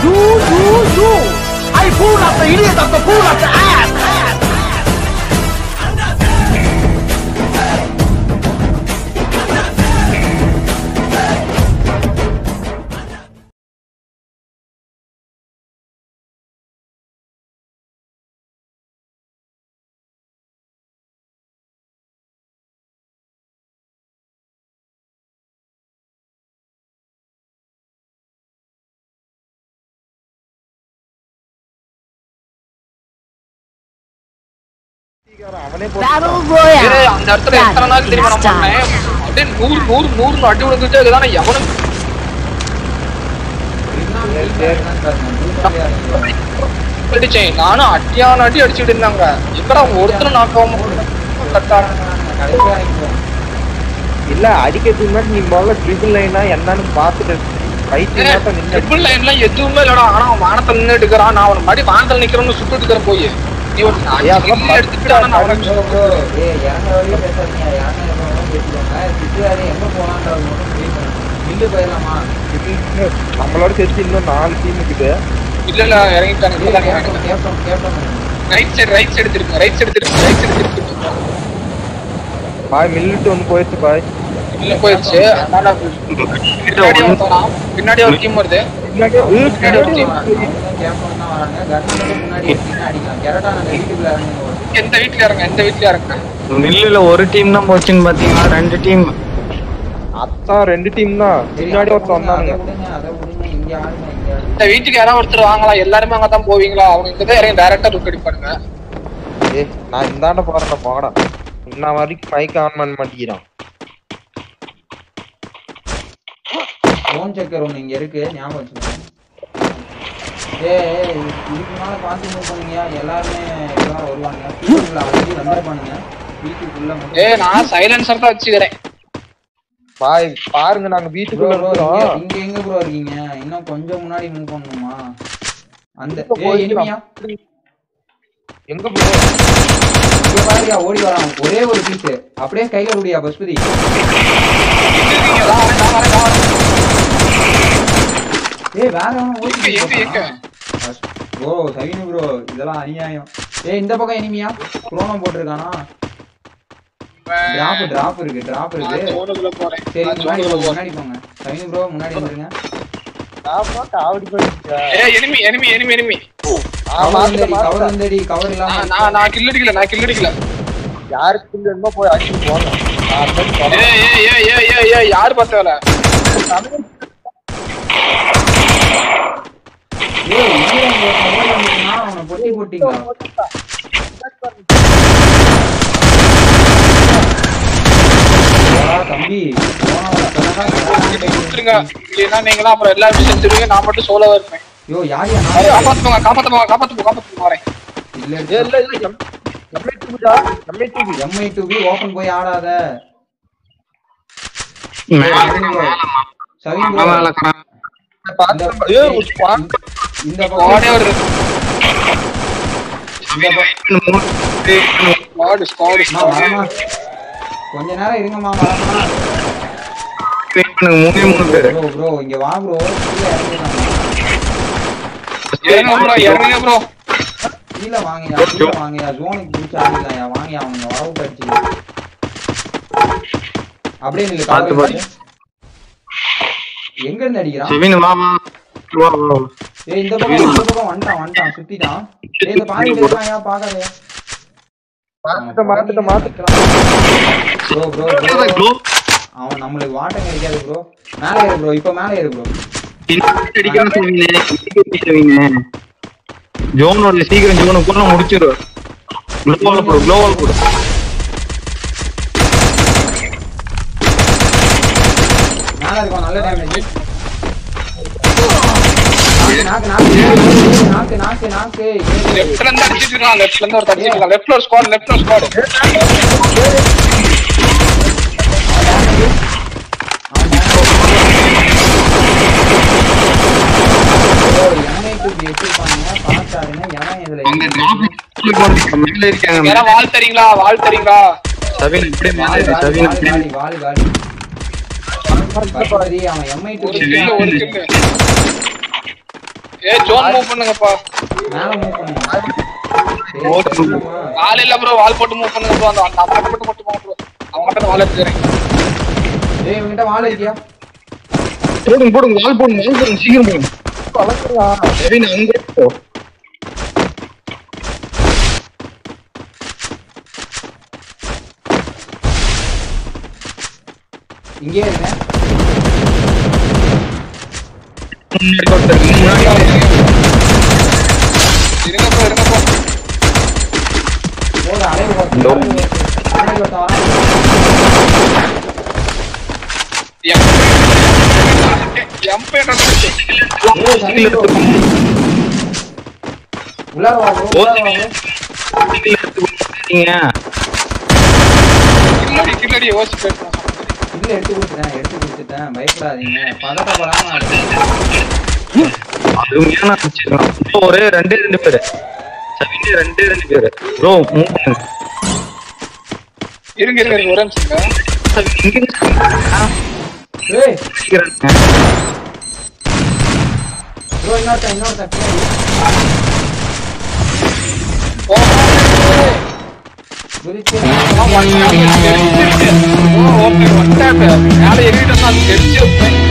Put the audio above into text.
You, you, you! I pull up the idiot of the pull up the ass! ass. அவனே Battle ஏய், Royale! அந்த இடத்துல எத்தனை நாள் தெரியுமா நான் பண்ணேன் அப்படியே நூறு நூறு நூறு அடி விழுந்துட்டே இருக்குதானே எவனும் அடிச்சேன் நானும் அடியான அடி அடிச்சுட்டு இருந்தாங்க எங்கடா ஒருத்தரும் நாக்காம கட்டான இல்ல அடிக்கிறதுக்கு முன்னாடி நீ முதல்ல ட்ரிபிள் லைனா என்னன்னு பாத்துட்டு ஃபைட் மட்டும் நின்னு ட்ரிபிள் லைன்லாம் எதுவுமே இல்லடா ஆனா அவன் வானத்துல நின்னுட்டு இருக்கிறான் நான் அவன் மறுபடி வானத்துல நிக்கிறேன்னு சுட்டுட்டு இருக்கிறேன் போய் நீ ஒரு ஏய், அதெல்லாம் கில்லு எடுத்துக்கிட்டானா நான் அவனை ப்ரோ ப்ரோ ஏய் இறங்குற வரைக்கும் பேசாதீங்க இறங்குற வரைக்கும் பேசிக்கோங்க திட்டுவாரு எங்க போலான்றது மட்டும் முடிவு பண்ணுங்க மில்லு போயிடலாமா நம்மளோட சேர்த்து இன்னும் நாலு டீம் இருக்குது இல்ல இல்ல இறங்கிட்டாங்க இப்பதான் கேப்டன் இறங்கிட்டாங்க captain captain right side right side திருப்பி ரைட் சைடு திருப்பி ரைட் சைடு திருப்பி பாய் மில்லிட்டு ஒன்று போயிடுச்சு பாய் இல்ல போயிடுச்சு அதனால பின்னாடி அவன் வரான். பின்னாடி ஒரு டீம் வருது பின்னாடி பின்னாடி ஒரு டீம் கேப்டன் தான் வராங்க கன் முன்னாடி எடுத்தீங்கன்னா அடிக்கலாம் கரெக்டா நாங்க வீட்டுக்குள்ள இறங்குங்க எந்த வீட்ல இறங்க எந்த வீட்ல இறங்க மில்லுல ஒரு டீம் தான் போச்சுன்னு பாத்தீங்கன்னா ரெண்டு டீம் அதான் ரெண்டு டீம் தான் பின்னாடி ஒருத்தர் வந்தானுங்க அதை விடுங்க அதை விடுங்க இங்க ஆளுங்க இங்க ஆளுங்க இந்த வீட்டுக்கு யாராவது ஒருத்தர் வாங்கலாம் எல்லாருமே அங்க தான் போவீங்களா அவங்க இங்க தான் இறங்கி டைரக்டா லுக் அடிப்பானுங்க ஏய் நான் இந்தாண்ட போறேன்டா போடா இன்ன வரைக்கும் மைக் ஆன் பண்ண மாட்டேங்கிறான் ஃபோன் செக்கர் ஒன்று இங்க இருக்கு ஞாபகம் வச்சுக்கோங்க ஏய் ஏய், இதுக்கு மேல பார்த்து மூவ் பண்ணுங்க எல்லாருமே எல்லாரும் வருவாங்க வீட்டுக்குள்ள அழைச்சி வந்துருப்பானுங்க வீட்டுக்குள்ள மட்டும் ஏய் நான் சைலன்சர் தான் வச்சுக்கிறேன் பாய் பாருங்க நாங்க ப்ரோ வீட்டுக்குள்ள ப்ரோ இருக்கிறோம் இங்க எங்க ப்ரோ இருக்கீங்க இன்னும் கொஞ்சம் முன்னாடி மூவ் பண்ணணுமா அந்த இங்க ஏய் போய் இனிமையா எங்க bro? இங்க பாருயா ஓடி வரான் ஒரே ஒரு பீஸ் அப்படியே கையில விடியா பஸ்பதி எங்க இருக்கீங்க? நான் வரேன், நான் வரேன், நான் வரேன். ஏய் வேற எவனும் ஓடி எங்க, எங்க? ப்ரோ சவினு ப்ரோ இதெல்லாம் அநியாயம் ஏய் இந்த பக்கம் இனிமையா குரோனம் போட்டிருக்கானா டிராப் டிராப் இருக்கு டிராப் நான் இருக்கு ஜோனுக்குள்ள போறேன் சரி நான் முன்னாடி ஜோனுக்குள்ள போங்க போறேன் முன்னாடி போங்க சவினு ப்ரோ முன்னாடி வந்துருங்க ஆமா காவடி போயிடுச்சா ஏய் enemy enemy enemy enemy கவர் வந்தடி கவர் வந்தடி கவர் இல்லாம நான் நான் நான் கில் அடிக்கல நான் கில் அடிக்கல யாருக்கு வேணுமோ போய் அடிச்சு போங்க நான் அந்த மாதிரி சொல்றேன். ஏய் ஏய் ஏய் ஏய் ஏய் ஏய் யார் பார்த்தவல ஏய் ஈரன் ஒரு மொபைல் வந்துச்சுன்னா அவனை பொட்டி போட்டீங்களா ஏடா தம்பி போனவன கிட்ட கொடுத்துருங்க இல்லைன்னா நீங்களாம் அப்புறம் எல்லா விஷயம் செஞ்சிருவீங்க நான் மட்டும் சோலோவா இருப்பேன் யோ யாரியா ஏய், நான் காப்பாத்துங்க காப்பாத்துங்க காப்பாத்துங்க காப்பாத்துங்க வரேன் இல்ல ஏய், இல்ல இல்ல எம் எம்ஐ டூடா எம்ஐ டூ எம்ஐ டூ பி ஓபன் போய் ஆடாத சவின் ப்ரோ பார்த்து ஏய் ஒரு ஸ்குவாட் இந்த ஸ்குவாடே பக்கம் ஒரு ஸ்குவாட் ஸ்குவாட் அம்மா, வரமா கொஞ்ச நேரம் இருங்கம்மா வரமா மூணே மூணு பேரு ப்ரோ ப்ரோ இங்க வா ப்ரோ கீழே இறங்கிடலாம் இறங்க ப்ரோ இறங்க ப்ரோ கீழே வாங்கயா கீழே வாங்கயா ஜோனுக்கு பிடிச்ச ஆடிக்கலாம்யா வாங்கயா அவங்க வரவு கடிச்சு அப்படியே நில்லு பார்த்து cover பாரு. பண்ணு. எங்க இருந்து அடிக்கிறான் செவின் வா வா வா வா ஏய் இந்த பக்கம் இந்த பக்கம் வந்துட்டான் வந்துட்டான் சுத்திட்டான் ஏய் இந்த பாதி இருக்காயா பாக்காதயா மாத்துட்ட மாத்துட்ட மாத்துட்ட ப்ரோ ப்ரோ ப்ரோ அவன் நம்மளுக்கு வாட்டம் கிடைக்காது ப்ரோ மேலே ஏறு ப்ரோ இப்போ மேலே ஏறு ப்ரோ ஜோனோட சீக்கிரம் ஜோனுக்குள்ள முடிச்சிரு குளோவால் போடு குளோவால் போடு மேலே இருக்கும் நல்ல டேமேஜ் நாக்கு நாக்கு நாக்கு நாக்கு நாக்கு லெஃப்ட்ல இருந்து அடிச்சிட்டு இருக்கான் லெஃப்ட்ல இருந்து ஒரு அடிச்சிட்டு இருக்கான் லெஃப்ட்ல ஒரு ஸ்குவாட் லெஃப்ட்ல ஒரு ஸ்குவாட் எம்ஐ டூ வச்சிருப்பாங்க பார்த்தாருங்க எவன் இதுல மேல இருக்காங்க யாரா வால் தரீங்களா வால் தரீங்களா சவின் இப்படியே மேல வாலி இரு வாலி சவின் வாலி வாலி வாலி பசுபதி அவன் எம்ஐ டூ ஒரு கில்லு ஒரு கில்லு ஏ ஜோன் மூவ் பண்ணுங்கப்பா மேல மூவ் பண்ணுங்க சரி, ஓகே. சொல்லுமா? வால் இல்ல ப்ரோ வால் போட்டு மூவ் பண்ணுங்க ப்ரோ அந்த அந்த அம்மாட்ட மட்டும் மட்டும் போங்க ப்ரோ அவன் மட்டும் வால் எடுத்துக்கிறேன் ஏய் இவன்கிட்ட வாழ இருக்கியா போடுங்க போடுங்க வால் போடுங்க வால் போடுங்க சீக்கிரம் போடுங்க சரி நான் அங்கே போ இங்கே இருங்க முன்னாடி ஒருத்தர் இருக்கு, முன்னாடி ஆளு இருக்கு. இருங்க ப்ரோ இருங்க ப்ரோ போடு அலைவு ஓட்டு, No. அலைவு ஓட்டு. அலைவு ஓட்டு வரான். எம்பே ஏய், சரி bro. உள்ளார வா bro, உள்ளார வா bro. சைக்கிள் எடுத்து கொடுத்தீங்க. கில்லடி கில்லடி யோசிச்சு பேசுறேன் இல்ல எடுத்து கொடுத்துட்டேன் எடுத்து கொடுத்துட்டேன் பயப்படாதீங்க பதட்டப்படாம அடுத்து. அது ஏன்னா வச்சுக்கலாம். bro, ஒரே ரெண்டே ரெண்டு பேரு சவினி ரெண்டே ரெண்டு பேரு ப்ரோ மூவ் பண்ணுங்க இருங்க இருங்க இருங்க ஒரே நிமிஷம் இருங்க. சவினி, இங்க இருந்து ஆ, ஏய் சீக்கிரம். ப்ரோ இன்னொருத்தன் இன்னொருத்தன் பின்னாடி. ஓ, குதிச்சு ஆ, one tap, தெரிஞ்சிருக்கு. ஓ, okay, one tap. மேல ஏறிட்டு இருந்தா அது தெரிஞ்சிருக்கும்.